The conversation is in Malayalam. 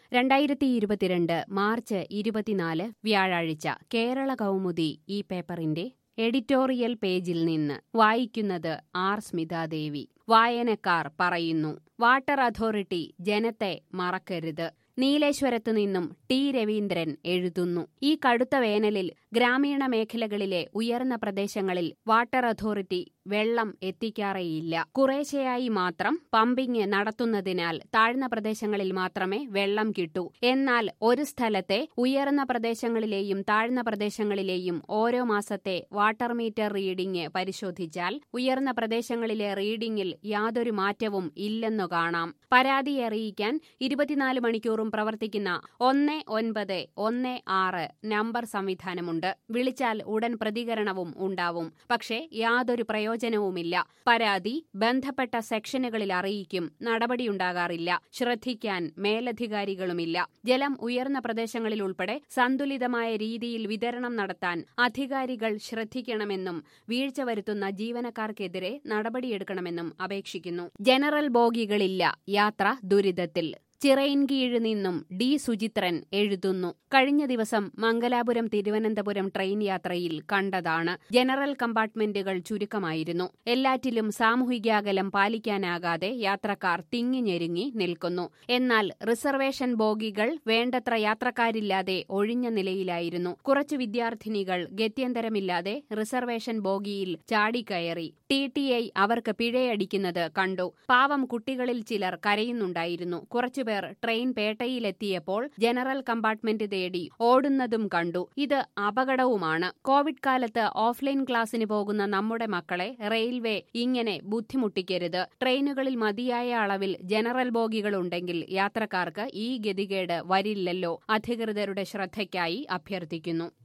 രണ്ടായിരത്തി ഇരുപത്തിരണ്ട് മാർച്ച് ഇരുപത്തിനാല് വ്യാഴാഴ്ച കേരള കൗമുദി ഈ പേപ്പറിന്റെ എഡിറ്റോറിയൽ പേജിൽ നിന്ന് വായിക്കുന്നത് ആർ സ്മിതാദേവി വായനക്കാർ പറയുന്നു വാട്ടർ അതോറിറ്റി ജനത്തെ മറക്കരുത് നീലേശ്വരത്തു നിന്നും ടി രവീന്ദ്രൻ എഴുതുന്നു ഈ കടുത്ത വേനലിൽ ഗ്രാമീണ മേഖലകളിലെ ഉയർന്ന പ്രദേശങ്ങളിൽ വാട്ടർ അതോറിറ്റി വെള്ളം എത്തിക്കാറേയില്ല കുറേശ്ശെയായി മാത്രം പമ്പിങ് നടത്തുന്നതിനാൽ താഴ്ന്ന പ്രദേശങ്ങളിൽ മാത്രമേ വെള്ളം കിട്ടൂ എന്നാൽ ഒരു സ്ഥലത്തെ ഉയർന്ന പ്രദേശങ്ങളിലെയും താഴ്ന്ന പ്രദേശങ്ങളിലെയും ഓരോ മാസത്തെ വാട്ടർ മീറ്റർ റീഡിംഗ് പരിശോധിച്ചാൽ ഉയർന്ന പ്രദേശങ്ങളിലെ റീഡിംഗിൽ യാതൊരു മാറ്റവും ഇല്ലെന്നു കാണാം പരാതി അറിയിക്കാൻ ഇരുപത്തിനാല് മണിക്കൂറും പ്രവർത്തിക്കുന്ന ഒന്ന് ഒൻപത് ഒന്ന് ആറ് നമ്പർ സംവിധാനമുണ്ട് വിളിച്ചാൽ ഉടൻ പ്രതികരണവും ഉണ്ടാവും പക്ഷേ യാതൊരു പ്രയോജനവുമില്ല പരാതി ബന്ധപ്പെട്ട സെക്ഷനുകളിൽ അറിയിക്കും നടപടിയുണ്ടാകാറില്ല ശ്രദ്ധിക്കാൻ മേലധികാരികളുമില്ല ജലം ഉയർന്ന പ്രദേശങ്ങളിൽ ഉൾപ്പെടെ സന്തുലിതമായ രീതിയിൽ വിതരണം നടത്താൻ അധികാരികൾ ശ്രദ്ധിക്കണമെന്നും വീഴ്ച വരുത്തുന്ന ജീവനക്കാർക്കെതിരെ നടപടിയെടുക്കണമെന്നും അപേക്ഷിക്കുന്നു ജനറൽ ബോഗികളില്ല യാത്ര ദുരിതത്തിൽ ചിറയിൻകീഴ് നിന്നും ഡി സുചിത്രൻ എഴുതുന്നു കഴിഞ്ഞ ദിവസം മംഗലാപുരം തിരുവനന്തപുരം ട്രെയിൻ യാത്രയിൽ കണ്ടതാണ് ജനറൽ കമ്പാർട്ട്മെന്റുകൾ ചുരുക്കമായിരുന്നു എല്ലാറ്റിലും സാമൂഹികാകലം പാലിക്കാനാകാതെ യാത്രക്കാർ തിങ്ങിഞ്ഞെരുങ്ങി നിൽക്കുന്നു എന്നാൽ റിസർവേഷൻ ബോഗികൾ വേണ്ടത്ര യാത്രക്കാരില്ലാതെ ഒഴിഞ്ഞ നിലയിലായിരുന്നു കുറച്ചു വിദ്യാർത്ഥിനികൾ ഗത്യന്തരമില്ലാതെ റിസർവേഷൻ ബോഗിയിൽ ചാടിക്കയറി ടി ടി ഐ അവർക്ക് പിഴയടിക്കുന്നത് കണ്ടു പാവം കുട്ടികളിൽ ചിലർ കരയുന്നുണ്ടായിരുന്നു കുറച്ചു പേർ ട്രെയിൻ പേട്ടയിലെത്തിയപ്പോൾ ജനറൽ കമ്പാർട്ട്മെന്റ് തേടി ഓടുന്നതും കണ്ടു ഇത് അപകടവുമാണ് കോവിഡ് കാലത്ത് ഓഫ്ലൈൻ ക്ലാസ്സിന് പോകുന്ന നമ്മുടെ മക്കളെ റെയിൽവേ ഇങ്ങനെ ബുദ്ധിമുട്ടിക്കരുത് ട്രെയിനുകളിൽ മതിയായ അളവിൽ ജനറൽ ബോഗികളുണ്ടെങ്കിൽ യാത്രക്കാർക്ക് ഈ ഗതികേട് വരില്ലല്ലോ അധികൃതരുടെ ശ്രദ്ധയ്ക്കായി അഭ്യർത്ഥിക്കുന്നു